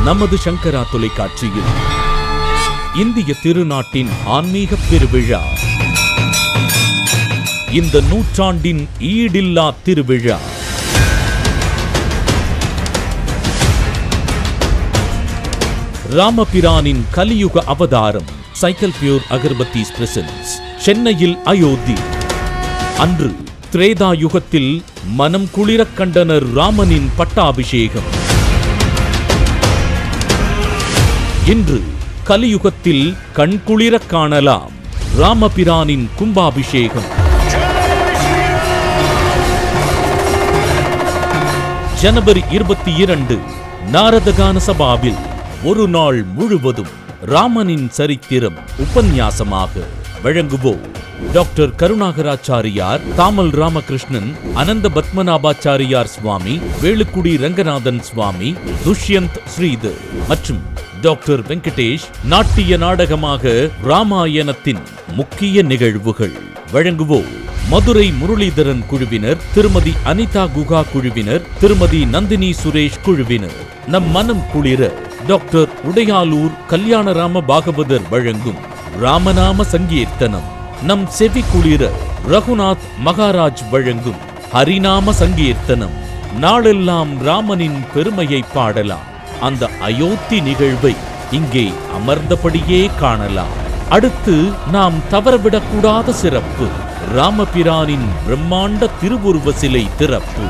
நமது சங்கரா தொலைக்காட்சியில் இந்திய திருநாட்டின் ஆன்மீக பெருவிழா இந்த நூற்றாண்டின் ஈடில்லா திருவிழா ராமபிரானின் கலியுக அவதாரம் சைக்கிள் பியூர் அகர்பத்தீஸ் பிரசன்ஸ் சென்னையில் அயோத்தி அன்று திரேதா யுகத்தில் மனம் குளிரக் கண்டனர் ராமனின் பட்டாபிஷேகம் இன்று கலியுகத்தில் கண்குளிரக் காணலாம் ராமபிரானின் கும்பாபிஷேகம் ஜனவரி இருபத்தி இரண்டு நாரதகான சபாவில் ஒரு நாள் முழுவதும் ராமனின் சரித்திரம் உபன்யாசமாக வழங்குவோம் டாக்டர் கருணாகராச்சாரியார் தாமல் ராமகிருஷ்ணன் அனந்த பத்மநாபாச்சாரியார் சுவாமி வேலுக்குடி ரங்கநாதன் சுவாமி துஷ்யந்த் ஸ்ரீதர் மற்றும் டாக்டர் வெங்கடேஷ் நாட்டிய நாடகமாக ராமாயணத்தின் முக்கிய நிகழ்வுகள் வழங்குவோம் மதுரை முரளிதரன் குழுவினர் திருமதி அனிதா குகா குழுவினர் திருமதி நந்தினி சுரேஷ் குழுவினர் நம் மனம் குளிர டாக்டர் உடையாலூர் கல்யாணராம பாகவதர் வழங்கும் ராமநாம சங்கீர்த்தனம் நம் செவி குளிர ரகுநாத் மகாராஜ் வழங்கும் ஹரிநாம சங்கீர்த்தனம் நாளெல்லாம் ராமனின் பெருமையை பாடலாம் அந்த அயோத்தி நிகழ்வை இங்கே அமர்ந்தபடியே காணலாம் அடுத்து நாம் தவறவிடக்கூடாத சிறப்பு ராமபிரானின் பிரம்மாண்ட திருவுருவ சிலை திறப்பு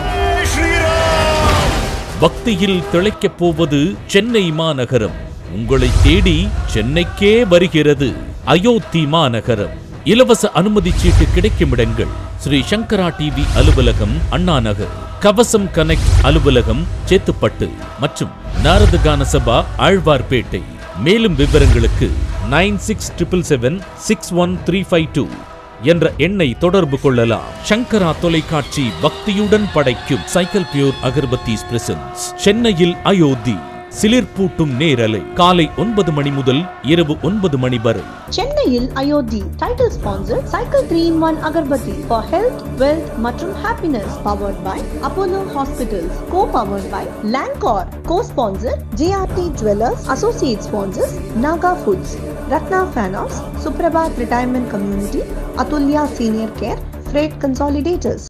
பக்தியில் திளைக்கப் போவது சென்னை மாநகரம் உங்களை தேடி சென்னைக்கே வருகிறது அயோத்தி மாநகரம் இலவச அனுமதி சீட்டு கிடைக்கும் இடங்கள் ஸ்ரீ சங்கரா டிவி அலுவலகம் அண்ணா நகர் கவசம் கனெக்ட் அலுவலகம் சேத்துப்பட்டு மற்றும் நாரதகான சபா ஆழ்வார்பேட்டை மேலும் விவரங்களுக்கு nine six triple seven six one three five two என்ற எண்ணை தொடர்பு கொள்ளலாம் சங்கரா தொலைக்காட்சி பக்தியுடன் படைக்கும் சைக்கிள் பியூர் அகர்பத்தீஸ் பிரசன்ஸ் சென்னையில் அயோத்தி சிலிர்ப்பூட்டும் நேரலை காலை ஒன்பது மணி முதல் இரவு ஒன்பது மணி வரை சென்னையில் Ayodhya title sponsor cycle three in one agarbatti for health wealth மற்றும் happiness powered by Apollo hospitals co powered by Lancor co sponsor JRT jewellers associate sponsors Naga foods Ratna ஃபேனாஸ் Suprabhat retirement community Athulya senior care freight consolidators